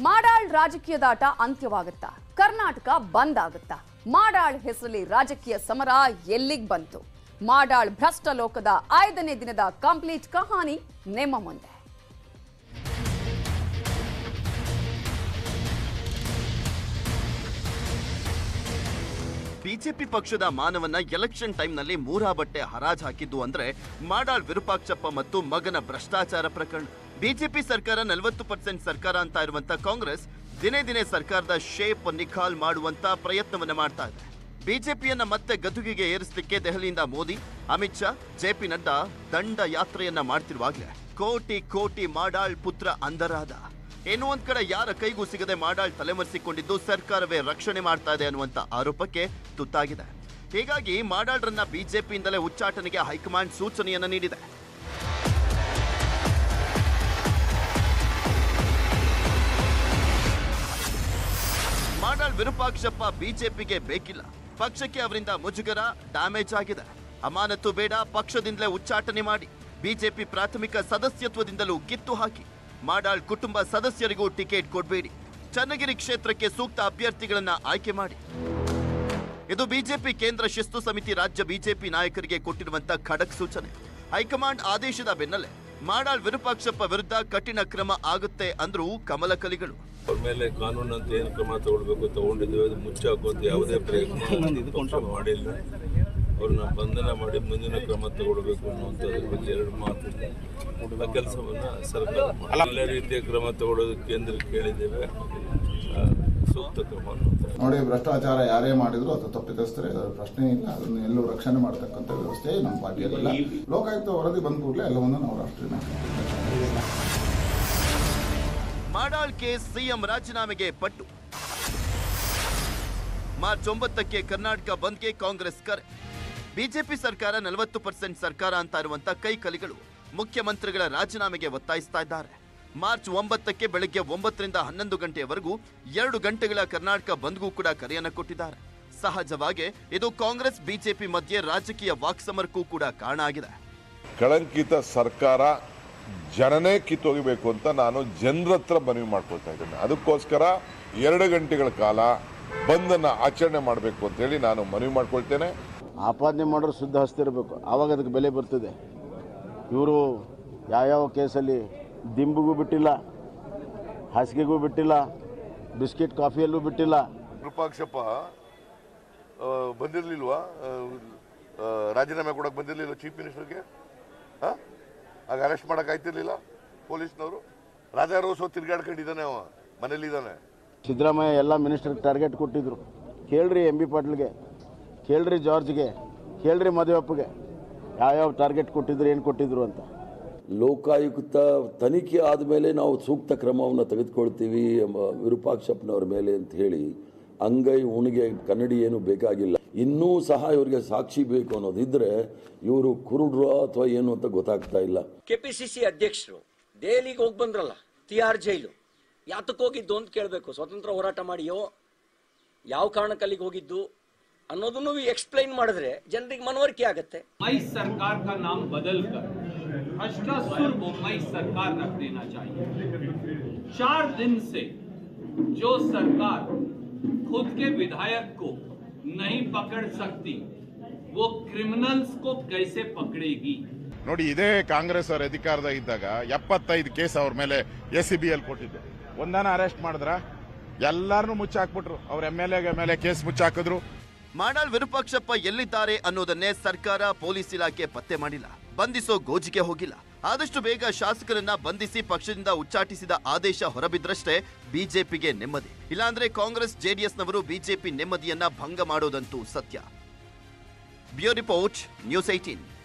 ಮಾಡಾಳ್ ರಾಜಕೀಯದಾಟ ಅಂತ್ಯವಾಗುತ್ತಾ ಕರ್ನಾಟಕ ಬಂದ್ ಆಗುತ್ತಾ ಮಾಡಾಳ್ ಹೆಸರಲ್ಲಿ ರಾಜಕೀಯ ಸಮರ ಎಲ್ಲಿಗ್ ಬಂತು ಮಾಡಾಳ್ ಭ್ರಷ್ಟ ಲೋಕದ ಐದನೇ ದಿನದ ಕಂಪ್ಲೀಟ್ ಕಹಾನಿ ನಿಮ್ಮ ಮುಂದೆ ಬಿಜೆಪಿ ಪಕ್ಷದ ಮಾನವನ್ನ ಎಲೆಕ್ಷನ್ ಟೈಮ್ನಲ್ಲಿ ಮೂರಾ ಬಟ್ಟೆ ಹರಾಜ್ ಹಾಕಿದ್ದು ಅಂದ್ರೆ ಮಾಡಾಳ್ ವಿರೂಪಾಕ್ಷಪ್ಪ ಮತ್ತು ಮಗನ ಭ್ರಷ್ಟಾಚಾರ ಪ್ರಕರಣ ಬಿಜೆಪಿ ಸರ್ಕಾರ ನಲವತ್ತು ಪರ್ಸೆಂಟ್ ಸರ್ಕಾರ ಅಂತ ಇರುವಂತ ಕಾಂಗ್ರೆಸ್ ದಿನೇ ದಿನೇ ಸರ್ಕಾರದ ಶೇಪ್ ನಿಖಾಲ್ ಮಾಡುವಂತ ಪ್ರಯತ್ನವನ್ನ ಮಾಡ್ತಾ ಇದೆ ಬಿಜೆಪಿಯನ್ನ ಮತ್ತೆ ಗದುಗಿಗೆ ಏರಿಸಲಿಕ್ಕೆ ದೆಹಲಿಯಿಂದ ಮೋದಿ ಅಮಿತ್ ಶಾ ಜೆಪಿ ನಡ್ಡಾ ದಂಡ ಯಾತ್ರೆಯನ್ನ ಮಾಡ್ತಿರುವಾಗಲೇ ಕೋಟಿ ಕೋಟಿ ಮಾಡಾಳ್ ಪುತ್ರ ಅಂಧರಾದ ಇನ್ನು ಒಂದ್ ಕಡೆ ಯಾರ ಕೈಗೂ ಸಿಗದೆ ಮಾಡಾಳ್ ತಲೆಮರೆಸಿಕೊಂಡಿದ್ದು ಸರ್ಕಾರವೇ ರಕ್ಷಣೆ ಮಾಡ್ತಾ ಇದೆ ಅನ್ನುವಂತ ಆರೋಪಕ್ಕೆ ತುತ್ತಾಗಿದೆ ಹೀಗಾಗಿ ಮಾಡಾಳ್ರನ್ನ ಬಿಜೆಪಿಯಿಂದಲೇ ಉಚ್ಚಾಟನೆಗೆ ಹೈಕಮಾಂಡ್ ಸೂಚನೆಯನ್ನ ನೀಡಿದೆ ಮಾಡಾಳ್ ವಿರೂಪಾಕ್ಷಪ್ಪ ಬಿಜೆಪಿಗೆ ಬೇಕಿಲ್ಲ ಪಕ್ಷಕ್ಕೆ ಅವರಿಂದ ಮುಜುಗರ ಡ್ಯಾಮೇಜ್ ಆಗಿದೆ ಅಮಾನತು ಬೇಡ ಪಕ್ಷದಿಂದಲೇ ಉಚ್ಚಾಟನೆ ಮಾಡಿ ಬಿಜೆಪಿ ಪ್ರಾಥಮಿಕ ಸದಸ್ಯತ್ವದಿಂದಲೂ ಕಿತ್ತು ಹಾಕಿ ಮಾಡಾಳ್ ಕುಟುಂಬ ಸದಸ್ಯರಿಗೂ ಟಿಕೆಟ್ ಕೊಡಬೇಡಿ ಚನ್ನಗಿರಿ ಕ್ಷೇತ್ರಕ್ಕೆ ಸೂಕ್ತ ಅಭ್ಯರ್ಥಿಗಳನ್ನ ಆಯ್ಕೆ ಮಾಡಿ ಇದು ಬಿಜೆಪಿ ಕೇಂದ್ರ ಶಿಸ್ತು ಸಮಿತಿ ರಾಜ್ಯ ಬಿಜೆಪಿ ನಾಯಕರಿಗೆ ಕೊಟ್ಟಿರುವಂತ ಖಡಕ್ ಸೂಚನೆ ಹೈಕಮಾಂಡ್ ಆದೇಶದ ಬೆನ್ನಲ್ಲೇ ಮಾಡಾಳ್ ವಿರೂಪಾಕ್ಷಪ್ಪ ವಿರುದ್ಧ ಕಠಿಣ ಕ್ರಮ ಆಗುತ್ತೆ ಅಂದ್ರೂ ಕಮಲ ಕಲಿಗಳು ಅವ್ರ ಮೇಲೆ ಕಾನೂನು ಅಂತ ಏನು ಕ್ರಮ ತಗೊಳ್ಬೇಕು ತಗೊಂಡಿದ್ದೇವೆ ಅದು ಮುಚ್ಚಾಕೋದು ಯಾವುದೇ ಪ್ರಯತ್ನ ಪಕ್ಷ ಮಾಡಿಲ್ಲ ಅವ್ರನ್ನ ಬಂಧನ ಮಾಡಿ ಮುಂದಿನ ಕ್ರಮ ತಗೊಳ್ಬೇಕು ಅನ್ನುವಂಥದ್ರ ಬಗ್ಗೆ ಎರಡು ಮಾತು ಇದೆ. ಆ ಕೆಲಸವನ್ನ ಸರ್ಕಾರ ಮಾಡಿ. ಎಲ್ಲ ರೀತಿಯ ಕ್ರಮ ತಗೊಳ್ಳೋದಕ್ಕೆ ಕೇಂದ್ರ ಕೇಳಿದ್ದೇವೆ ಆ, ಸೂಕ್ತ ಕ್ರಮ ಅನ್ನುವಂಥದ್ದು ನೋಡಿ ಭ್ರಷ್ಟಾಚಾರ ಯಾರೇ ಮಾಡಿದ್ರು ಅದು ತಪ್ಪಿತಸ್ಥರೆ ಅದರ ಪ್ರಶ್ನೆ ಇಲ್ಲ ಅದನ್ನು ಎಲ್ಲೂ ರಕ್ಷಣೆ ಮಾಡತಕ್ಕಂಥ ವ್ಯವಸ್ಥೆ ನಮ್ಮ ಪಾರ್ಟಿಯಲ್ಲಿಲ್ಲ ಲೋಕಾಯುಕ್ತ ವರದಿ ಬಂದ ಕೂಡಲೇ ಎಲ್ಲವನ್ನು ನಾವು ರಾಷ್ಟ್ರೀಯ ನಾಯಕರಿಗೆ ಮಾಡಾಳ್ ಕೇಸ್ ಸಿಎಂ ರಾಜೀನಾಮೆಗೆ ಪಟ್ಟು ಮಾರ್ಚ್ ಒಂಬತ್ತಕ್ಕೆ ಕರ್ನಾಟಕ ಬಂದ್ಗೆ ಕಾಂಗ್ರೆಸ್ ಕರೆ ಬಿಜೆಪಿ ಸರ್ಕಾರ ನಲವತ್ತು ಪರ್ಸೆಂಟ್ ಸರ್ಕಾರ ಅಂತ ಇರುವಂತ ಕೈ ಕಲಿಗಳು ಮುಖ್ಯಮಂತ್ರಿಗಳ ರಾಜೀನಾಮೆಗೆ ಒತ್ತಾಯಿಸ್ತಾ ಇದ್ದಾರೆ ಮಾರ್ಚ್ ಒಂಬತ್ತಕ್ಕೆ ಬೆಳಗ್ಗೆ ಒಂಬತ್ತರಿಂದ ಹನ್ನೊಂದು ಗಂಟೆಯವರೆಗೂ ಎರಡು ಗಂಟೆಗಳ ಕರ್ನಾಟಕ ಬಂದ್ಗೂ ಕೂಡ ಕರೆಯನ್ನ ಕೊಟ್ಟಿದ್ದಾರೆ ಸಹಜವಾಗಿ ಇದು ಕಾಂಗ್ರೆಸ್ ಬಿಜೆಪಿ ಮಧ್ಯೆ ರಾಜಕೀಯ ವಾಕ್ಸಮರಕ್ಕೂ ಕೂಡ ಕಾರಣ ಆಗಿದೆ ಕಳಂಕಿತ ಸರ್ಕಾರ ಜನನೇ ಕಿತ್ತೋಗಬೇಕು ಅಂತ ನಾನು ಜನರ ಹತ್ರ ಮನವಿ ಮಾಡ್ಕೊಳ್ತಾ ಇದ್ದೇನೆ ಅದಕ್ಕೋಸ್ಕರ ಎರಡು ಗಂಟೆಗಳ ಕಾಲ ಬಂದನ್ನ ಆಚರಣೆ ಮಾಡಬೇಕು ಅಂತೇಳಿ ನಾನು ಮನವಿ ಮಾಡ್ಕೊಳ್ತೇನೆ ಆಪಾದನೆ ಮಾಡೋರು ಶುದ್ಧ ಹಸ್ತಿರಬೇಕು ಆವಾಗ ಅದಕ್ಕೆ ಬೆಲೆ ಬರ್ತದೆ ಇವರು ಯಾವ್ಯಾವ ಕೇಸಲ್ಲಿ ದಿಂಬಿಗೂ ಬಿಟ್ಟಿಲ್ಲ ಹಾಸಿಗೆಗೂ ಬಿಟ್ಟಿಲ್ಲ ಬಿಸ್ಕಿಟ್ ಕಾಫಿಯಲ್ಲೂ ಬಿಟ್ಟಿಲ್ಲ ವಿರೂಪಾಕ್ಷಪ್ಪ ಬಂದಿರಲಿಲ್ವಾ ರಾಜೀನಾಮೆ ಕೊಡಕ್ಕೆ ಬಂದಿರಲಿಲ್ಲ ಚೀಫ್ ಮಿನಿಸ್ಟರ್ಗೆ ಆಗ ಅರೆಸ್ಟ್ ಮಾಡಕ್ ಆಯ್ತಿರ್ಲಿಲ್ಲ ಪೊಲೀಸ್ನವರು ರಾಜಾ ರೋಸೋ ತಿರ್ಗಾಡ್ಕೊಂಡಿದ್ದಾನೆ ಅವ ಮನೇಲಿದ್ದಾನೆ ಸಿದ್ದರಾಮಯ್ಯ ಎಲ್ಲ ಮಿನಿಸ್ಟರ್ಗೆ ಟಾರ್ಗೆಟ್ ಕೊಟ್ಟಿದ್ರು ಕೇಳ್ರಿ ಎಂ ಬಿ ಪಾಟೀಲ್ಗೆ ಕೇಳ್ರಿ ಜಾರ್ಜ್ಗೆ ಕೇಳ್ರಿ ಮದುವೆಪ್ಪಗೆ ಯಾವ್ಯಾವ ಟಾರ್ಗೆಟ್ ಕೊಟ್ಟಿದ್ರು ಏನು ಕೊಟ್ಟಿದ್ರು ಅಂತ ಲೋಕಾಯುಕ್ತ ತನಿಖೆ ಆದಮೇಲೆ ನಾವು ಸೂಕ್ತ ಕ್ರಮವನ್ನು ತೆಗೆದುಕೊಳ್ತೀವಿ ಎಂಬ ವಿರೂಪಾಕ್ಷಪ್ಪನವ್ರ ಮೇಲೆ ಅಂತ ಹೇಳಿ ಅಂಗೈ ಉಣಿಗೆ ಕನ್ನಡಿ ಏನು ಬೇಕಾಗಿಲ್ಲ ಇನ್ನೂ ಸಹ ಇವರಿಗೆ ಸಾಕ್ಷಿ ಬೇಕು ಅನ್ನೋದಿದ್ರೆ ಇವರು ಕುರುಡ್ರು ಅಥವಾ ಏನು ಅಂತ ಗೊತ್ತಾಗ್ತಾ ಇಲ್ಲ ಕೆಪಿಸಿಸಿ ಅಧ್ಯಕ್ಷರು ದೆಹಲಿಗೆ ಹೋಗಿ ಬಂದ್ರಲ್ಲ ತಿಹಾರ್ ಜೈಲು ಯಾತಕ್ಕೆ ಹೋಗಿದ್ದು ಅಂತ ಕೇಳಬೇಕು ಸ್ವತಂತ್ರ ಹೋರಾಟ ಮಾಡಿಯೋ ಯಾವ ಕಾರಣಕ್ಕೆ ಅಲ್ಲಿಗೆ ಹೋಗಿದ್ದು ಅನ್ನೋದನ್ನು ಎಕ್ಸ್ಪ್ಲೈನ್ ಮಾಡಿದ್ರೆ ಜನರಿಗೆ ಮನವರಿಕೆ ಆಗತ್ತೆ मुंबई सरकार का नाम बदलकर अष्टासुर मुंबई सरकार रख देना चाहिए चार दिन से जो सरकार खुद के विधायक को नहीं पकड़ सकती वो क्रिमिनल्स को कैसे पकड़ेगी ನೋಡಿ ಇದೇ ಕಾಂಗ್ರೆಸ್ ಅವ್ರ ಅಧಿಕಾರದಾಗ ಇದ್ದಾಗ ಎಪ್ಪತ್ತೈದು ಕೇಸ್ ಅವ್ರ ಮೇಲೆ ಎಸ್ ಸಿ ಬಿ ಎಲ್ ಕೊಟ್ಟಿದ್ದು ಒಂದನ ಅರೆಸ್ಟ್ ಮಾಡಿದ್ರ ಎಲ್ಲಾರನು ಮುಚ್ಚಾಕ್ಬಿಟ್ರು ಅವ್ರ ಎಮ್ ಎಲ್ ಎ ಮೇಲೆ ಕೇಸ್ ಮುಚ್ಚಾಕಿದ್ರು ಮಾಡಾಳ್ ವಿರೂಪಾಕ್ಷಪ್ಪ ಎಲ್ಲಿದ್ದಾರೆ ಅನ್ನೋದನ್ನೇ ಸರ್ಕಾರ ಪೊಲೀಸ್ ಇಲಾಖೆ ಪತ್ತೆ ಮಾಡಿಲ್ಲ ಬಂಧಿಸೋ ಗೋಜಿಗೆ ಹೋಗಿಲ್ಲ ಆದಷ್ಟು ಬೇಗ ಶಾಸಕರನ್ನ ಬಂಧಿಸಿ ಪಕ್ಷದಿಂದ ಉಚ್ಚಾಟಿಸಿದ ಆದೇಶ ಹೊರಬಿದ್ರಷ್ಟೇ ಬಿಜೆಪಿಗೆ ನೆಮ್ಮದಿ ಇಲ್ಲಾಂದ್ರೆ ಕಾಂಗ್ರೆಸ್ ಜೆಡಿಎಸ್ನವರು ಬಿಜೆಪಿ ನೆಮ್ಮದಿಯನ್ನ ಭಂಗ ಮಾಡೋದಂತೂ ಸತ್ಯ ಬ್ಯೂರೋ ರಿಪೋರ್ಟ್ ನ್ಯೂಸ್ ಏಟೀನ್